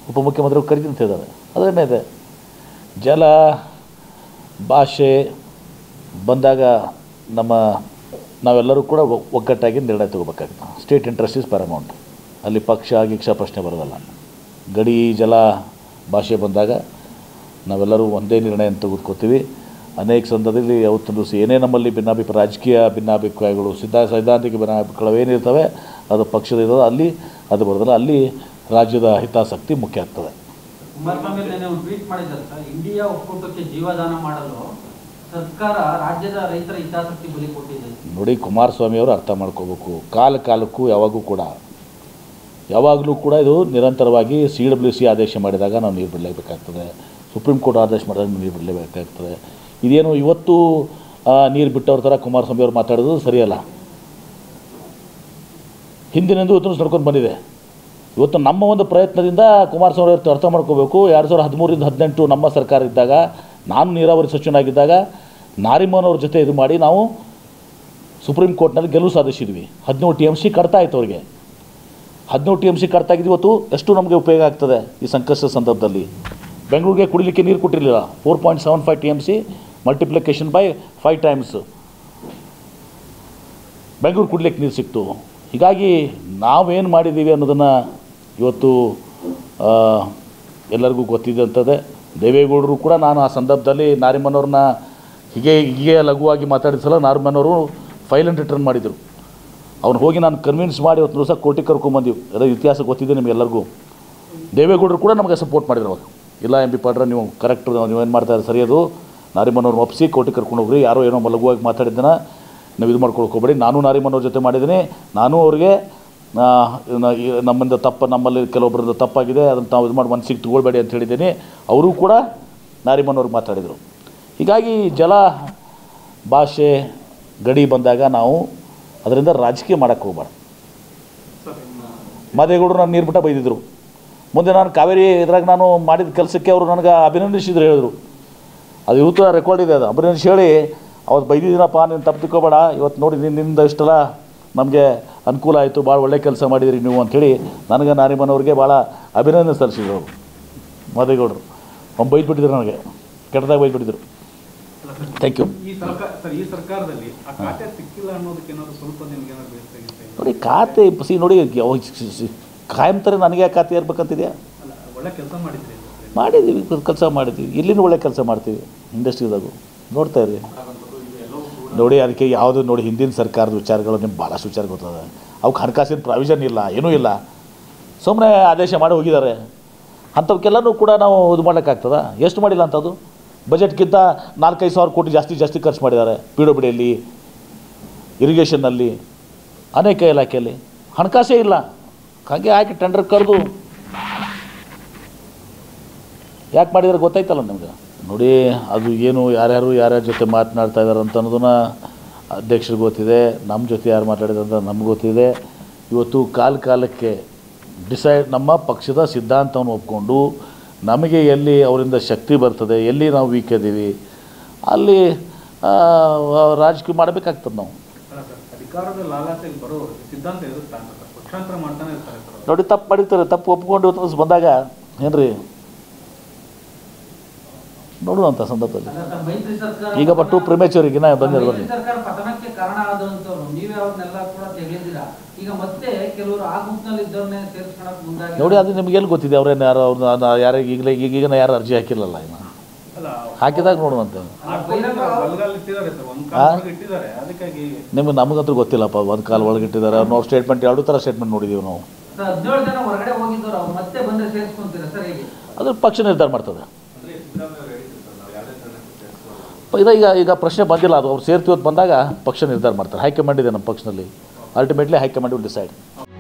ಉಪಮುಖ್ಯಮಂತ್ರಿಗಳು ಕರಿತೀನಿ ಅಂತ ಇದ್ದಾರೆ ಅದನ್ನೇ ಇದೆ ಜಲ ಭಾಷೆ ಬಂದಾಗ ನಮ್ಮ ನಾವೆಲ್ಲರೂ ಕೂಡ ಒ- ಒಗ್ಗಟ್ಟಾಗಿ ನಿರ್ಣಯ ತಗೋಬೇಕಾಗುತ್ತೆ ಸ್ಟೇಟ್ ಇಂಟ್ರೆಸ್ಟ್ ಇಸ್ ಪ್ಯಾರಮೌಂಟ್ ಅಲ್ಲಿ ಪಕ್ಷ ಗಿಕ್ಷ ಪ್ರಶ್ನೆ ಬರೋದಲ್ಲ ಗಡಿ ಜಲ ಭಾಷೆ ಬಂದಾಗ ನಾವೆಲ್ಲರೂ ಒಂದೇ ನಿರ್ಣಯ ತೆಗೆದುಕೊತೀವಿ ಅನೇಕ ಸಂದರ್ಭದಲ್ಲಿ ಯಾವತ್ತೊಂದು ದಿವಸ ಏನೇ ನಮ್ಮಲ್ಲಿ ಭಿನ್ನಾಭಿಪ್ರಾಯ ರಾಜಕೀಯ ಭಿನ್ನಾಭಿಪ್ರಾಯಗಳು ಸಿದ್ಧ ಸೈದ್ಧಾಂತಿಕ ಭಿನ್ನಾಭಿಪ್ರಾಯಗಳು ಏನಿರ್ತವೆ ಅದು ಪಕ್ಷದ ಇರೋದು ಅಲ್ಲಿ ಅದು ಬರೋದಿಲ್ಲ ಅಲ್ಲಿ ರಾಜ್ಯದ ಹಿತಾಸಕ್ತಿ ಮುಖ್ಯ ಆಗ್ತದೆ ಕುಮಾರಸ್ವಾಮಿ ನೆನ್ನೆ ಒಂದು ಟ್ವೀಟ್ ಮಾಡಿದ್ದಾರೆ ಸರ್ ಇಂಡಿಯಾ ಒಕ್ಕೂಟಕ್ಕೆ ಜೀವದಾನ ಮಾಡಲು ಸರ್ಕಾರ ರಾಜ್ಯದ ರೈತರ ಹಿತಾಸಕ್ತಿ ಬಲಿ ಕೊಟ್ಟಿದೆ ನೋಡಿ ಕುಮಾರಸ್ವಾಮಿ ಅವರು ಅರ್ಥ ಮಾಡ್ಕೋಬೇಕು ಕಾಲ ಕಾಲಕ್ಕೂ ಯಾವಾಗೂ ಕೂಡ ಯಾವಾಗಲೂ ಕೂಡ ಇದು ನಿರಂತರವಾಗಿ ಸಿ ಡಬ್ಲ್ಯೂ ಸಿ ಆದೇಶ ಮಾಡಿದಾಗ ನಾವು ನೀರು ಬಿಡಲೇಬೇಕಾಗ್ತದೆ ಸುಪ್ರೀಂ ಕೋರ್ಟ್ ಆದೇಶ ಮಾಡಿದಾಗ ನೀರು ಬಿಡಲೇಬೇಕಾಗ್ತದೆ ಇದೇನು ಇವತ್ತು ಆ, ನೀರು ಬಿಟ್ಟವ್ರ ಥರ ಕುಮಾರಸ್ವಾಮಿ ಅವರು ಮಾತಾಡೋದು ಸರಿಯಲ್ಲ ಹಿಂದಿನಿಂದ ಇವತ್ತು ನಡ್ಕೊಂಡು ಬಂದಿದೆ ಇವತ್ತು ನಮ್ಮ ಒಂದು ಪ್ರಯತ್ನದಿಂದ ಕುಮಾರಸ್ವಾಮಿ ಅವರು ಅರ್ಥ ಮಾಡ್ಕೋಬೇಕು ಎರಡು ಸಾವಿರದ ಹದಿಮೂರಿಂದ ಹದಿನೆಂಟು ನಮ್ಮ ಸರ್ಕಾರ ಇದ್ದಾಗ ನಾನು ನೀರಾವರಿ ಸಚಿವನಾಗಿದ್ದಾಗ ನಾರಿಮನ್ ಅವ್ರ ಜೊತೆ ಇದು ಮಾಡಿ ನಾವು ಸುಪ್ರೀಂ ಕೋರ್ಟ್ನಲ್ಲಿ ಗೆಲುವು ಸಾಧಿಸಿದ್ವಿ ಹದಿನೇಳು ಟಿ ಎಮ್ ಸಿ ಕಟ್ತಾ ಇತ್ತು ಅವ್ರಿಗೆ ಹದಿನೇಳು ಟಿ ಎಮ್ ಸಿ ಕಟ್ತಾ ಇದ್ದು ಇವತ್ತು ಎಷ್ಟು ನಮಗೆ ಉಪಯೋಗ ಆಗ್ತದೆ ಈ ಸಂಕಷ್ಟದ ಸಂದರ್ಭದಲ್ಲಿ ಬೆಂಗಳೂರಿಗೆ ಕುಡಿಲಿಕ್ಕೆ ನೀರು ಕೊಟ್ಟಿರಲಿಲ್ಲ four point seven five T M C multiplication by five times Bengaluru ಕುಡ್ಲಿಕ್ಕೆ ನೀರು ಸಿಕ್ತು ಹೀಗಾಗಿ ನಾವೇನು ಮಾಡಿದ್ದೀವಿ ಅನ್ನೋದನ್ನು ಇವತ್ತು ಆ, ಎಲ್ಲರಿಗೂ ಗೊತ್ತಿದ್ದಂಥದ್ದೇ ದೇವೇಗೌಡರು ಕೂಡ ನಾನು ಆ ಸಂದರ್ಭದಲ್ಲಿ ನಾರಿಮನವ್ರನ್ನ ಹೀಗೆ ಹೀಗೆ ಲಘುವಾಗಿ ಮಾತಾಡಿದ ಸಲ ನಾರಿಮನವರು ಫೈಲನ್ನು ರಿಟರ್ನ್ ಮಾಡಿದರು ಅವ್ನು ಹೋಗಿ ನಾನು ಕನ್ವಿನ್ಸ್ ಮಾಡಿ ಇವತ್ತು ದಿವಸ ಕೋರ್ಟಿಗೆ ಕರ್ಕೊಂಬಂದಿವಿ ಅದರ ಇತಿಹಾಸ ಗೊತ್ತಿದೆ ನಿಮಗೆಲ್ಲರಿಗೂ ದೇವೇಗೌಡರು ಕೂಡ ನಮಗೆ ಸಪೋರ್ಟ್ ಮಾಡಿದ್ರು ಅವಾಗ ಇಲ್ಲ ಎಂ ಪಿ ಪಾಡ್ರ ನೀವು ಕರೆಕ್ಟ್ ನೀವೇನು ಮಾಡ್ತಾ ಇದ್ದೀರಿ ಸರಿಯದು ನಾರಿಮನವ್ರನ್ನ ಒಪ್ಪಿಸಿ ಕೋರ್ಟಿಗೆ ಕರ್ಕೊಂಡು ಹೋಗ್ರಿ ಯಾರೋ ಏನೋ ಲಘುವಾಗಿ ಮಾತಾಡಿದ್ದನ ನೀವು ಇದು ಮಾಡ್ಕೊಳಕ್ಕೆ ಹೋಗ್ಬೇಡಿ ನಾನು ನಾರಿಮನವ್ರ ಜೊತೆ ಮಾಡಿದ್ದೀನಿ ನಾನು ಅವ್ರಿಗೆ ಆ, ನ- ಈ ನಮ್ಮಿಂದ ತಪ್ಪು ನಮ್ಮಲ್ಲಿ ಕೆಲವೊಬ್ಬರಿಂದ ತಪ್ಪಾಗಿದೆ ಅದನ್ನು ತಾವು ಇದು ಮಾಡಿ ಮನಸ್ಸಿಗೆ ತಗೊಳ್ಬೇಡಿ ಅಂತ ಹೇಳಿದ್ದೀನಿ ಅವರು ಕೂಡ ನಾರಿಮನವ್ರಿಗೆ ಮಾತಾಡಿದರು ಹೀಗಾಗಿ ಜಲ ಭಾಷೆ ಗಡಿ ಬಂದಾಗ ನಾವು ಅದರಿಂದ ರಾಜಕೀಯ ಮಾಡೋಕ್ಕೆ ಹೋಗ್ಬಾರ್ದು ಮಾದೇಗೌಡರು ನಾನು ನೀರು ಬಿಟ್ಟ ಬೈದಿದ್ರು ಮುಂದೆ ನಾನು ಕಾವೇರಿ ಇದ್ರಾಗ ನಾನು ಮಾಡಿದ ಕೆಲಸಕ್ಕೆ ಅವರು ನನಗೆ ಅಭಿನಂದಿಸಿದ್ರು ಹೇಳಿದ್ರು ಅದು ಇವತ್ತು ರೆಕಾರ್ಡ್ ಇದೆ ಅದು ಅಭಿನಂದಿಸಿ ಹೇಳಿ ಅವತ್ತು ಬೈದಿದ್ದೀನಪ್ಪ ನೀನು ತಪ್ಪು ತಿಳ್ಕೊಬೇಡ ಇವತ್ತು ನೋಡಿ ನಿನ್ನಿಂದ ಇಷ್ಟೆಲ್ಲ ನಮಗೆ ಅನುಕೂಲ ಆಯಿತು ಭಾಳ ಒಳ್ಳೆ ಕೆಲಸ ಮಾಡಿದಿರಿ ನೀವು ಅಂಥೇಳಿ ನನಗೆ ನಾರಿಮನವ್ರಿಗೆ ಭಾಳ ಅಭಿನಂದನೆ ಸಲ್ಲಿಸಿದ್ರು ಅವರು ಮಾದೇಗೌಡರು ಅವ್ನು ಬೈದ್ಬಿಟ್ಟಿದ್ರು ನನಗೆ ಕೆಟ್ಟದಾಗ ಬೈದ್ಬಿಟ್ಟಿದ್ರು ಥ್ಯಾಂಕ್ ಯು ಈ ಸರ್ಕಾರ ಸರ್ ಈ ಸರ್ಕಾರದಲ್ಲಿ ಆ ಖಾತೆ ಸಿಕ್ಕಿಲ್ಲ ಅನ್ನೋದಕ್ಕೆ ಏನಾದ್ರು ಸ್ವಲ್ಪ ನಿಮ್ಗೆ ಏನಾದ್ರು ಬೇಸರ ಗೀಸರ ಇದೆಯಾ? ನೋಡಿ ಖಾತೆ ಸಿ ನೋಡಿ ಅವ್ ಸಿ- ಸಿ- ಕಾಯಂ ಥರ ನನಗೆ ಯಾಕೆ ಖಾತೆ ಇರ್ಬೇಕಂತಿದೆಯಾ ಅಲ್ಲ ಒಳ್ಳೆ ಕೆಲಸ ಮಾಡಿದ್ರಿ ಅಂತ ಸರ್. ಮಾಡಿದ್ದೀವಿ ಕೆಲಸ ಮಾಡಿದ್ದೀವಿ ಇಲ್ಲಿನೂ ಒಳ್ಳೆ ಕೆಲಸ ಮಾಡ್ತೀವಿ ಇಂಡಸ್ಟ್ರಿದಾಗು ನೋಡ್ತಾ ಇರಿ ನೋಡಿ ಅದಕ್ಕೆ ಯಾವುದು ನೋಡಿ ಹಿಂದಿನ ಸರ್ಕಾರದ ವಿಚಾರಗಳು ನಿಮ್ಗೆ ಭಾಳಷ್ಟು ವಿಚಾರ ಗೊತ್ತದ ಅವಕ್ಕೆ ಹಣಕಾಸಿನ ಪ್ರಾವಿಷನ್ ಇಲ್ಲ ಏನೂ ಇಲ್ಲ ಸುಮ್ಮನೆ ಆದೇಶ ಮಾಡಿ ಹೋಗಿದ್ದಾರೆ ಅಂಥವಕ್ಕೆಲ್ಲನೂ ಕೂಡ ನಾವು ಇದು ಮಾಡೋಕ್ಕಾಗ್ತದ ಎಷ್ಟು ಮಾಡಿಲ್ಲ ಅಂಥದ್ದು ಬಜೆಟ್ಗಿಂತ ನಾಲ್ಕೈದು ಸಾವಿರ ಕೋಟಿ ಜಾಸ್ತಿ ಜಾಸ್ತಿ ಖರ್ಚು ಮಾಡಿದ್ದಾರೆ ಪಿ ಡಬ್ಲ್ಯೂ ಡಿಯಲ್ಲಿ ಇರಿಗೇಷನ್ನಲ್ಲಿ ಅನೇಕ ಇಲಾಖೆಯಲ್ಲಿ ಹಣಕಾಸೇ ಇಲ್ಲ ಹಾಗೆ ಹಾಕಿ ಟೆಂಡರ್ ಕರೆದು ಯಾಕೆ ಮಾಡಿದ್ರೆ ಗೊತ್ತಾಯ್ತಲ್ಲ ನಿಮ್ಗೆ ನೋಡಿ ಅದು ಏನು ಯಾರ್ಯಾರು ಯಾರ್ಯಾರ ಜೊತೆ ಮಾತನಾಡ್ತಾ ಇದ್ದಾರೆ ಅಂತ ಅನ್ನೋದನ್ನ ಅಧ್ಯಕ್ಷರಿಗೆ ಗೊತ್ತಿದೆ ನಮ್ಮ ಜೊತೆ ಯಾರು ಮಾತಾಡಿದ್ರೆ ಅಂತ ನಮ್ಗೆ ಗೊತ್ತಿದೆ ಇವತ್ತು ಕಾಲ ಕಾಲಕ್ಕೆ ಡಿಸೈಡ್ ನಮ್ಮ ಪಕ್ಷದ ಸಿದ್ಧಾಂತವನ್ನು ಒಪ್ಕೊಂಡು ನಮಗೆ ಎಲ್ಲಿ ಅವರಿಂದ ಶಕ್ತಿ ಬರ್ತದೆ ಎಲ್ಲಿ ನಾವು ವೀಕ್ ಇದ್ದೀವಿ ಅಲ್ಲಿ ಆ, ರಾಜಕೀಯ ಮಾಡಬೇಕಾಗ್ತದೆ ನಾವು ಅಲ್ಲ ಸರ್ ಅಧಿಕಾರದ ಲಾಲಾಸೆಗೆ ಬರೋರು ಸಿದ್ಧಾಂತ ಇರುತ್ತಾ ಅಂತ ಸರ್ ಪಕ್ಷಾಂತರ ಮಾಡ್ತಾನೆ ಇರ್ತಾರೆ ಸರ್ ಅವ್ರು. ನೋಡಿ ತಪ್ಪು ಮಾಡಿರ್ತಾರೆ ತಪ್ಪು ಒಪ್ಕೊಂಡು ಇವತ್ತು ದಿವ್ಸ ಬಂದಾಗ ಏನ್ರಿ ನೋಡುವಂಥ ಸಂದರ್ಭದಲ್ಲಿ ಅಲ್ಲ ಸರ್, ಮೈತ್ರಿ ಸರ್ಕಾರ ಈಗ ಬಟ್ಟು ಪ್ರಿಮೇಚೂರಿಗಿನ ಬಂದಿರೋ ಮೈತ್ರಿ ಸರ್ಕಾರ ಪತನಕ್ಕೆ ಕಾರಣ ಆದಂತವ್ರು ನೀವೇ ಅವ್ರನ್ನೆಲ್ಲ ಕೂಡ ತೆಗೆದಿದ್ದೀರಾ ಈಗ ಮತ್ತೆ ಕೆಲವರು ಆ ಗುಂಪಿನಲ್ಲಿ ಇದ್ದವ್ರನ್ನೇ ಸೇರಿಸ್ಕೊಳಕ್ ಮುಂದಾಗಿ ನೋಡಿ ಅದು ನಿಮ್ಗೆ ಎಲ್ಲಿ ಗೊತ್ತಿದೆ ಅವ್ರೇನು ಯಾರು ಅವ್ರನ್ನ ಯಾರಿಗೆ ಈಗಲೇ ಈಗೀಗ ಯಾರು ಅರ್ಜಿ ಹಾಕಿಲ್ಲಲ್ಲ ಇನ್ನು ಅಲ್ಲ ಹಾಕಿದಾಗ ನೋಡುವಂತೆ ಹಾಕ್ಕೊಂಡ್ರೆ ಬಲಗಾಲ ಇಟ್ಟಿದ್ದಾರೆ ಸರ್ ಒಂದ್ ಆ? ಕಾಲ ಇಟ್ಟಿದ್ದಾರೆ ಅದಕ್ಕಾಗಿ ನಿಮಗೆ ನಮಗಂತೂ ಗೊತ್ತಿಲ್ಲಪ್ಪ ಒಂದು ಕಾಲು ಒಳಗಿಟ್ಟಿದ್ದಾರೆ ನಾವು ಸ್ಟೇಟ್ಮೆಂಟ್ ಎರಡು ಥರ ಸ್ಟೇಟ್ಮೆಂಟ್ ನೋಡಿದ್ದೀವಿ ನಾವು ಸರ್ ಹದಿನೇಳು ಜನ ಹೊರಗಡೆ ಹೋಗಿದ್ದವ್ರು ಅವ್ರು ಮತ್ತೆ ಬಂದ್ರೆ ಸೇರಿಸ್ಕೊಂತೀರಾ ಸರ್ ಹೇಗೆ ಅದ್ರ ಪಕ್ಷ ನಿರ್ಧಾರ ಮಾಡ್ತದೆ ಈಗ ಈಗ ಈಗ ಪ್ರಶ್ನೆ ಬಂದಿಲ್ಲ ಅದು ಅವ್ರು ಸೇರ್ತೀವತ್ತು ಬಂದಾಗ ಪಕ್ಷ ನಿರ್ಧಾರ ಮಾಡ್ತಾರೆ ಹೈಕಮಾಂಡ್ ಇದೆ ನಮ್ಮ ಪಕ್ಷದಲ್ಲಿ ಅಲ್ಟಿಮೇಟ್ಲಿ ಹೈಕಮಾಂಡ್ ವಿಲ್ ಡಿಸೈಡ್